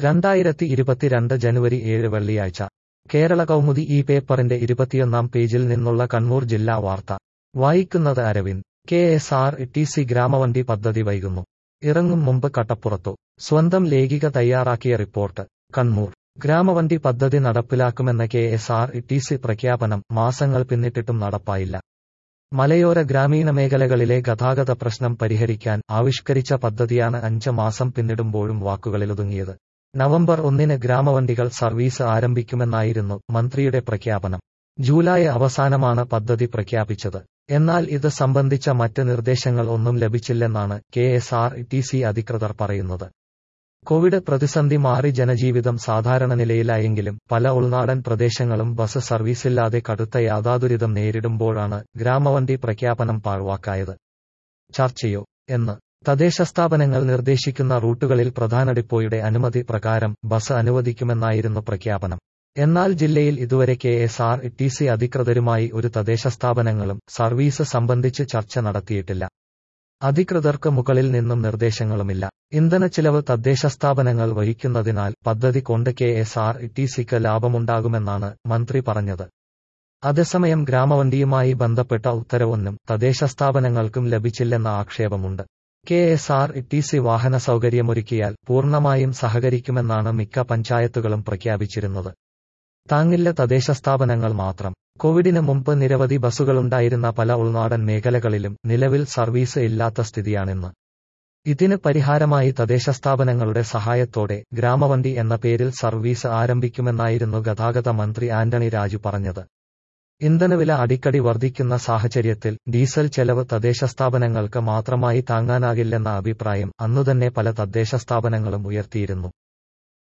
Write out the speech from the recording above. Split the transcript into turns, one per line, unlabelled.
രണ്ടായിരത്തി ഇരുപത്തിരണ്ട് ജനുവരി ഏഴ് വെള്ളിയാഴ്ച കേരള കൗമുദി ഈ പേപ്പറിന്റെ ഇരുപത്തിയൊന്നാം പേജിൽ നിന്നുള്ള കണ്ണൂർ ജില്ലാ വാർത്ത വായിക്കുന്നത് Aravind K S R T C ഗ്രാമവണ്ടി പദ്ധതി വൈകുന്നു ഇറങ്ങും മുമ്പ് കട്ടപ്പുറത്തു സ്വന്തം ലേഖിക തയ്യാറാക്കിയ റിപ്പോർട്ട് കണ്ണൂർ ഗ്രാമവണ്ടി പദ്ധതി നടപ്പിലാക്കുമെന്ന K S R T C പ്രഖ്യാപനം മാസങ്ങൾ പിന്നിട്ടിട്ടും നടപ്പായില്ല മലയോര ഗ്രാമീണ മേഖലകളിലെ ഗതാഗത പ്രശ്നം പരിഹരിക്കാൻ ആവിഷ്കരിച്ച പദ്ധതിയാണ് അഞ്ച് മാസം പിന്നിടുമ്പോഴും വാക്കുകളിലൊതുങ്ങിയത് നവംബർ ഒന്നിന് ഗ്രാമവണ്ടികൾ സർവീസ് ആരംഭിക്കുമെന്നായിരുന്നു മന്ത്രിയുടെ പ്രഖ്യാപനം ജൂലൈ അവസാനമാണ് പദ്ധതി പ്രഖ്യാപിച്ചത് എന്നാൽ ഇത് സംബന്ധിച്ച മറ്റ് നിർദ്ദേശങ്ങൾ ഒന്നും ലഭിച്ചില്ലെന്നാണ് K S R T C അധികൃതർ പറയുന്നത് കോവിഡ് പ്രതിസന്ധി മാറി ജനജീവിതം സാധാരണ നിലയിലായെങ്കിലും പല ഉൾനാടൻ പ്രദേശങ്ങളും ബസ് സർവീസില്ലാതെ കടുത്ത യാഥാദുരിതം നേരിടുമ്പോഴാണ് ഗ്രാമവണ്ടി പ്രഖ്യാപനം പാഴ്വാക്കായത് ചർച്ചയോ എന്ന് തദ്ദേശ സ്ഥാപനങ്ങൾ നിർദ്ദേശിക്കുന്ന റൂട്ടുകളിൽ പ്രധാന ഡിപ്പോയുടെ അനുമതി പ്രകാരം ബസ് അനുവദിക്കുമെന്നായിരുന്നു പ്രഖ്യാപനം എന്നാൽ ജില്ലയിൽ ഇതുവരെ K S R T C അധികൃതരുമായി ഒരു തദ്ദേശ സ്ഥാപനങ്ങളും സർവീസ് സംബന്ധിച്ച് ചർച്ച നടത്തിയിട്ടില്ല അധികൃതർക്ക് മുകളിൽ നിന്നും നിർദ്ദേശങ്ങളുമില്ല ഇന്ധനച്ചിലവ് തദ്ദേശ സ്ഥാപനങ്ങൾ വഹിക്കുന്നതിനാൽ പദ്ധതി കൊണ്ട് കെ എസ് ആർ ടി സിക്ക് ലാഭമുണ്ടാകുമെന്നാണ് മന്ത്രി പറഞ്ഞത് അതേസമയം ഗ്രാമവണ്ടിയുമായി ബന്ധപ്പെട്ട ഉത്തരവൊന്നും തദ്ദേശ സ്ഥാപനങ്ങൾക്കും ലഭിച്ചില്ലെന്ന ആക്ഷേപമുണ്ട് K S R T C വാഹന സൗകര്യമൊരുക്കിയാൽ പൂർണ്ണമായും സഹകരിക്കുമെന്നാണ് മിക്ക പഞ്ചായത്തുകളും പ്രഖ്യാപിച്ചിരുന്നത് താങ്ങില്ല തദ്ദേശ സ്ഥാപനങ്ങൾ മാത്രം കോവിഡിന് മുമ്പ് നിരവധി ബസ്സുകളുണ്ടായിരുന്ന പല ഉൾനാടൻ മേഖലകളിലും നിലവിൽ സർവീസ് ഇല്ലാത്ത സ്ഥിതിയാണിന്ന് ഇതിന് പരിഹാരമായി തദ്ദേശ സ്ഥാപനങ്ങളുടെ സഹായത്തോടെ ഗ്രാമവണ്ടി എന്ന പേരിൽ സർവീസ് ആരംഭിക്കുമെന്നായിരുന്നു ഗതാഗത മന്ത്രി ആന്റണി രാജു പറഞ്ഞത് ഇന്ധനവില അടിക്കടി വർദ്ധിക്കുന്ന സാഹചര്യത്തിൽ ഡീസൽ ചെലവ് തദ്ദേശ സ്ഥാപനങ്ങൾക്ക് മാത്രമായി താങ്ങാനാകില്ലെന്ന അഭിപ്രായം അന്നുതന്നെ പല തദ്ദേശ സ്ഥാപനങ്ങളും ഉയർത്തിയിരുന്നു